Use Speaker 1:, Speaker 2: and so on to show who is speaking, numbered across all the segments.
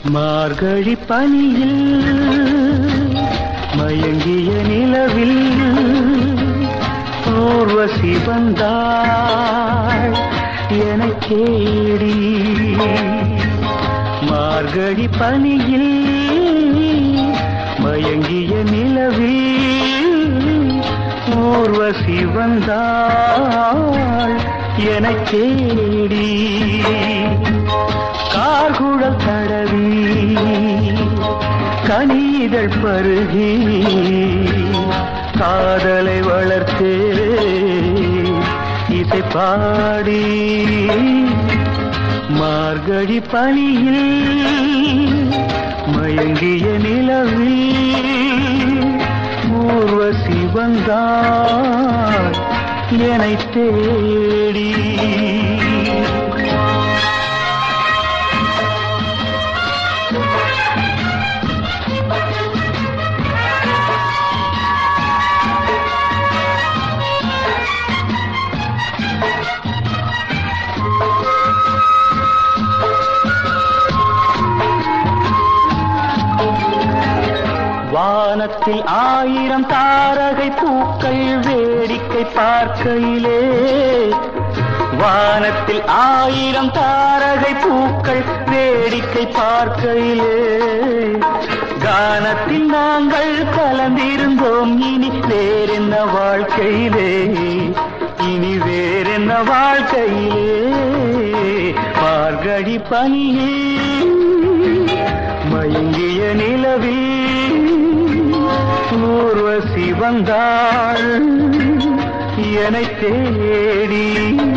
Speaker 1: மார்கழி பனியில் மயங்கிய நிலவில் ஊர்வசி வந்தாள் என தேடி மார்கழி பனியில் மயங்கிய நிலவில் ஊர்வசி வந்தாள் என தேடி கார்குழல் தடவி கனிதழ் பருகி காதலை வளர்த்தே இசை பாடி மார்கழி பனியில் மயங்கிய நிலவில் ஊர்வசி வந்தாள் என்னை தேடி வானத்தில் ஆயிரம் தாரகை பூக்கள் வேடிக்கை பார்க்கையிலே வானத்தில் ஆயிரம் தாரகை பூக்கள் வேடிக்கை பார்க்கையிலே கானத்தில் நாங்கள் கலந்திருந்தோம் இனி வேறென்ன வாழ்க்கையிலே இனி வேறென்ன வாழ்க்கையிலே மார்கழி பனியே மயங்கிய நிலவில் ஊர்வசி வந்தாள் என்னை தேடி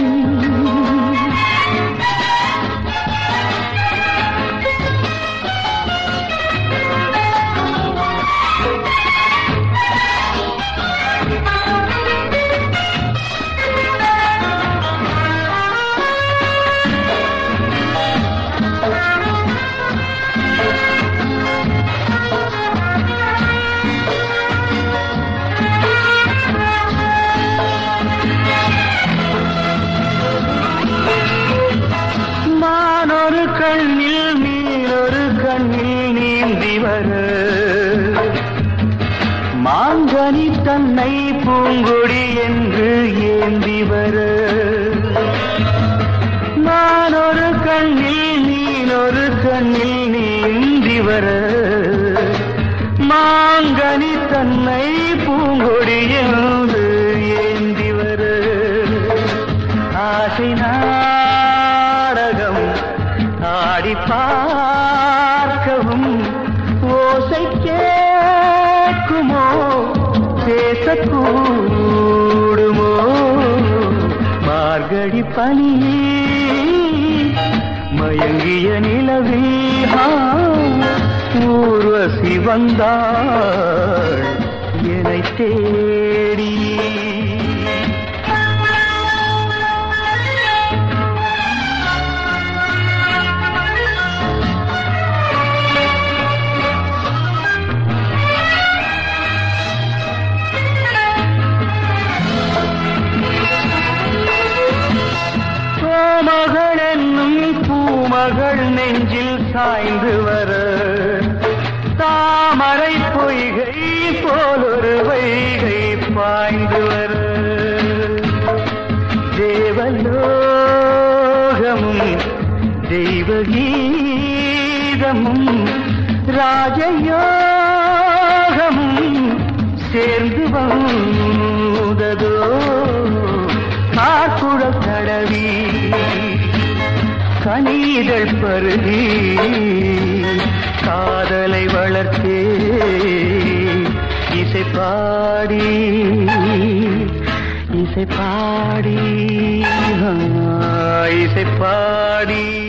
Speaker 1: மானொரு கண்ணில் நீரொரு கண்ணில் நீந்தி வர மாங்கனி தன்னை பூங்கொடி என்று ஏந்தி வர நானொரு கண்ணில் நீனொரு கண்ணில் நீந்தி வர மாங்கனி தன்னை பூங்கொடி என்று ஏந்தி வர ஆசை நாடகம் ஆடி பார்க்கவும் ஓசை கேட்குமோ பேசக்கூடுமோ மார்கழி பனி மயங்கிய நிலவில் ஆ, ஊர்வசி வந்தாள் என்னை தேடி கோமகள் என்னும் பூமகள் நெஞ்சில் சாய்ந்து வர தாமரை பொய்கை போலொரு வைகை பாய்ந்து வர தேவலோகமும் தெய்வகீதமும் ராஜயோகமும் சேர்ந்து வந்ததோ காக்குழல் தடவி கனிதழ் பருகி காதலை வளர்த்தே இசை பாடி இசை பாடி ஆ, இசை பாடி